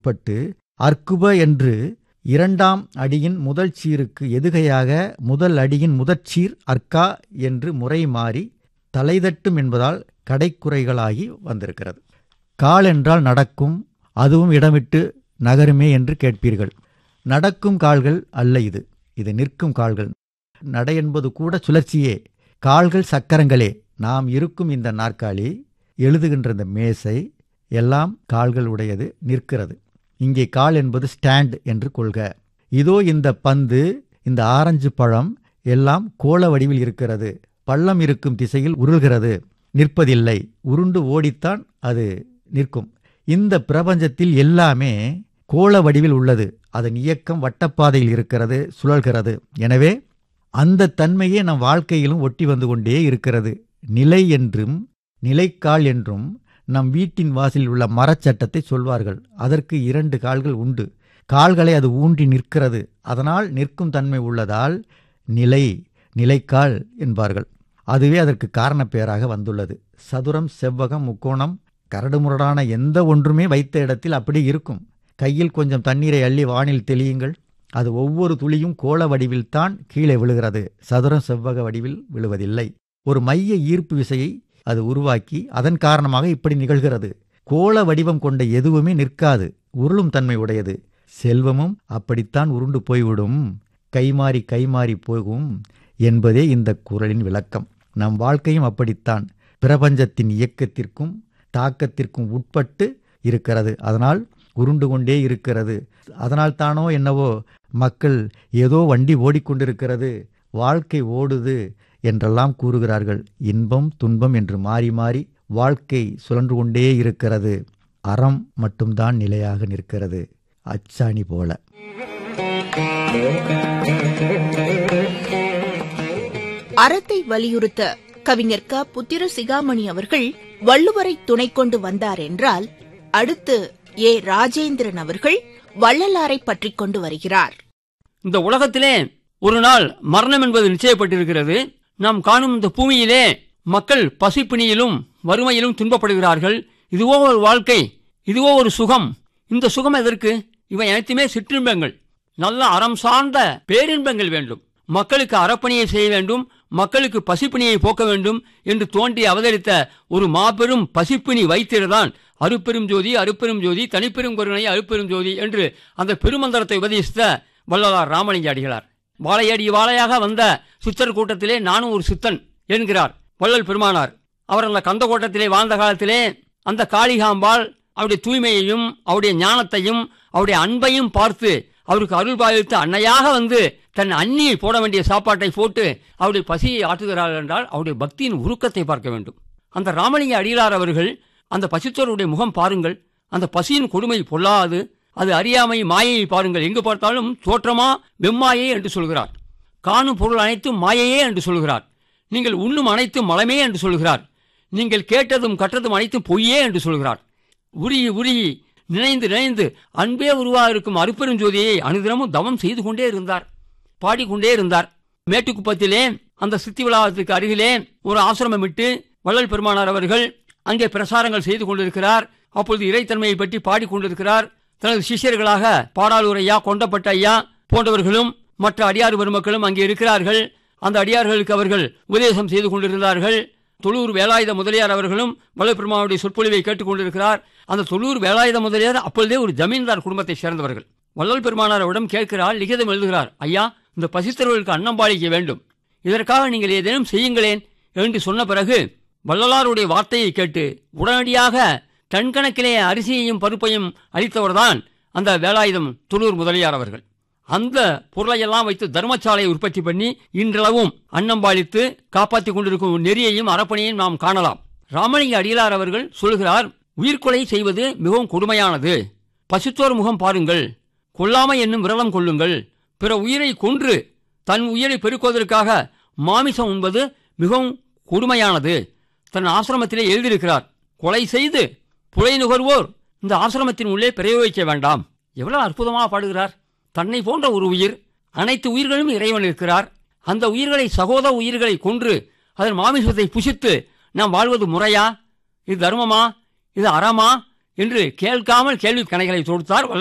பட்டு அர்க்குப என்று இரண்டாம் அடியின் முதல் சீருக்கு எதுகையாக முதல் அடியின் முதற்சீர் அர்க்கா என்று முறை மாறி தலைதட்டும் என்பதால் கடைக்குறைகளாகி வந்திருக்கிறது கால் என்றால் நடக்கும் அதுவும் இடமிட்டு நகருமே என்று கேட்பீர்கள் நடக்கும் கால்கள் அல்ல இது இது நிற்கும் கால்கள் நடை என்பது கூட சுழற்சியே கால்கள் சக்கரங்களே நாம் இருக்கும் இந்த நாற்காலி எழுதுகின்ற இந்த மேசை எல்லாம் கால்கள் உடையது நிற்கிறது இங்கே கால் என்பது ஸ்டாண்ட் என்று கொள்க இதோ இந்த பந்து இந்த ஆரஞ்சு பழம் எல்லாம் கோள வடிவில் இருக்கிறது பள்ளம் இருக்கும் திசையில் உருள்கிறது நிற்பதில்லை உருண்டு ஓடித்தான் அது நிற்கும் இந்த பிரபஞ்சத்தில் எல்லாமே கோள வடிவில் உள்ளது அதன் இயக்கம் வட்டப்பாதையில் இருக்கிறது சுழல்கிறது எனவே அந்த தன்மையே நம் வாழ்க்கையிலும் ஒட்டி வந்து கொண்டே இருக்கிறது நிலை என்றும் நிலைக்கால் என்றும் நம் வீட்டின் வாசலில் உள்ள மரச்சட்டத்தை சொல்வார்கள் அதற்கு இரண்டு கால்கள் உண்டு கால்களை அது ஊன்றி நிற்கிறது அதனால் நிற்கும் தன்மை உள்ளதால் நிலை நிலைக்கால் என்பார்கள் அதுவே அதற்கு காரணப்பெயராக வந்துள்ளது சதுரம் செவ்வகம் முக்கோணம் கரடுமுரடான எந்த ஒன்றுமே வைத்த இடத்தில் அப்படி இருக்கும் கையில் கொஞ்சம் தண்ணீரை அள்ளி வானில் தெளியுங்கள் அது ஒவ்வொரு துளியும் கோள வடிவில்தான் கீழே விழுகிறது சதுரம் செவ்வக வடிவில் விழுவதில்லை ஒரு மைய ஈர்ப்பு விசையை அது உருவாக்கி அதன் காரணமாக இப்படி நிகழ்கிறது கோள வடிவம் கொண்ட எதுவுமே நிற்காது உருளும் தன்மை உடையது செல்வமும் அப்படித்தான் உருண்டு போய்விடும் கைமாறி கைமாறி போகும் என்பதே இந்த குரலின் விளக்கம் நம் வாழ்க்கையும் அப்படித்தான் பிரபஞ்சத்தின் இயக்கத்திற்கும் தாக்கத்திற்கும் உட்பட்டு இருக்கிறது அதனால் உருண்டு கொண்டே இருக்கிறது அதனால் தானோ என்னவோ மக்கள் ஏதோ வண்டி ஓடிக்கொண்டிருக்கிறது வாழ்க்கை ஓடுது என்றெல்லாம் கூறுகிறார்கள் இன்பம் துன்பம் என்று மாறி மாறி வாழ்க்கை சுழன்று கொண்டே இருக்கிறது அறம் மட்டும்தான் நிலையாக நிற்கிறது அச்சாணி போல அறத்தை வலியுறுத்த கவிஞர் க புத்திர சிகாமணி அவர்கள் வள்ளுவரை துணை கொண்டு வந்தார் என்றால் அடுத்து ஏ ராஜேந்திரன் அவர்கள் வள்ளலாரை பற்றிக் கொண்டு வருகிறார் இந்த உலகத்திலே ஒரு நாள் மரணம் என்பது நிச்சயப்பட்டிருக்கிறது நாம் காணும் இந்த பூமியிலே மக்கள் பசிப்பிணியிலும் வறுமையிலும் துன்பப்படுகிறார்கள் இதுவோ ஒரு வாழ்க்கை இதுவோ ஒரு சுகம் இந்த சுகம் எதற்கு இவை அனைத்துமே சிற்றின்பங்கள் நல்ல அறம் சார்ந்த பேரின்பங்கள் வேண்டும் மக்களுக்கு அறப்பணியை செய்ய வேண்டும் மக்களுக்கு பசிப்பிணியை போக்க வேண்டும் என்று தோன்றி அவதரித்த ஒரு மாபெரும் பசிப்பிணி வைத்திருதான் அருப்பெரும் ஜோதி அருப்பெரும் ஜோதி தனிப்பெரும் கருணை அருப்பெரும் ஜோதி என்று அந்த பெருமந்திரத்தை உபதேசித்த வள்ளலார் ராமலிங்க அடிகளார் வாழையடி வாழையாக வந்த சித்தர் கூட்டத்திலே நானும் ஒரு சித்தன் என்கிறார் வள்ளல் பெருமானார் அவர் அந்த கந்த கோட்டத்திலே வாழ்ந்த காலத்திலே அந்த காளிகாம்பாள் அவருடைய தூய்மையையும் அவருடைய ஞானத்தையும் அவருடைய அன்பையும் பார்த்து அவருக்கு அருள் பாலித்து அன்னையாக வந்து தன் அண்ணியை போட வேண்டிய சாப்பாட்டை போட்டு அவருடைய பசியை ஆற்றுகிறார்கள் என்றால் அவருடைய பக்தியின் உருக்கத்தை பார்க்க வேண்டும் அந்த ராமலிங்க அடிகளார் அவர்கள் அந்த பசித்தோருடைய முகம் பாருங்கள் அந்த பசியின் கொடுமை பொல்லாது அது அறியாமை மாயையை பாருங்கள் எங்கு பார்த்தாலும் தோற்றமா வெம்மாயே என்று சொல்கிறார் காணும் பொருள் அனைத்தும் மாயையே என்று சொல்கிறார் நீங்கள் உண்ணும் அனைத்தும் மலமே என்று சொல்கிறார் நீங்கள் கேட்டதும் கற்றதும் அனைத்தும் பொய்யே என்று சொல்கிறார் உருகி உருகி நினைந்து நினைந்து அன்பே உருவா இருக்கும் அருப்பெருஞ்சோதியை அனுதினமும் தவம் செய்து கொண்டே இருந்தார் பாடிக்கொண்டே இருந்தார் மேட்டுக்குப்பத்திலே அந்த சித்தி விழாவத்துக்கு அருகிலே ஒரு ஆசிரமம் விட்டு வள்ளல் பெருமானார் அவர்கள் அங்கே பிரசாரங்கள் செய்து கொண்டிருக்கிறார் அப்பொழுது இறைத்தன்மையை பற்றி பாடிக்கொண்டிருக்கிறார் தனது சிஷ்யர்களாக பாடாலூர் ஐயா கொண்டப்பட்ட ஐயா போன்றவர்களும் மற்ற அடியார் பெருமக்களும் அங்கே இருக்கிறார்கள் அந்த அடியார்களுக்கு அவர்கள் உபதேசம் செய்து கொண்டிருந்தார்கள் தொழூர் வேலாயுத முதலியார் அவர்களும் வல்லபெருமாவுடைய சொற்பொழிவை கேட்டுக் கொண்டிருக்கிறார் அந்த தொழூர் வேலாயுத முதலியார் அப்பொழுதே ஒரு ஜமீன்தார் குடும்பத்தை சேர்ந்தவர்கள் வள்ளல் பெருமானாரிடம் கேட்கிறார் லிகிதம் எழுதுகிறார் ஐயா இந்த பசித்தவர்களுக்கு அன்னம் பாலிக்க வேண்டும் இதற்காக நீங்கள் ஏதேனும் செய்யுங்களேன் என்று சொன்ன பிறகு வள்ளலாருடைய வார்த்தையை கேட்டு உடனடியாக டன் கணக்கிலே அரிசியையும் பருப்பையும் அளித்தவர்தான் அந்த வேலாயுதம் துளூர் முதலியார் அவர்கள் அந்த பொருளையெல்லாம் வைத்து தர்மசாலையை உற்பத்தி பண்ணி இன்றளவும் அன்னம் பாலித்து காப்பாற்றிக் கொண்டிருக்கும் நெறியையும் அறப்பணியையும் நாம் காணலாம் ராமலிங்க அடிகளார் அவர்கள் சொல்கிறார் உயிர்கொலை செய்வது மிகவும் கொடுமையானது பசுத்தோர் முகம் பாருங்கள் கொல்லாமை என்னும் விரதம் கொள்ளுங்கள் பிற உயிரை கொன்று தன் உயிரை பெருக்குவதற்காக மாமிசம் உண்பது மிகவும் கொடுமையானது தன் ஆசிரமத்திலே எழுதியிருக்கிறார் கொலை செய்து புலை நுகர்வோர் இந்த ஆசிரமத்தின் உள்ளே பிரயோகிக்க வேண்டாம் எவ்வளவு அற்புதமாக பாடுகிறார் தன்னை போன்ற ஒரு உயிர் அனைத்து உயிர்களும் இறைவன் இருக்கிறார் அந்த உயிர்களை சகோதர உயிர்களை கொன்று அதன் மாமிசத்தை புசித்து நாம் வாழ்வது முறையா இது தர்மமா இது அறமா என்று கேட்காமல் கேள்வி கணைகளை தொடுத்தார்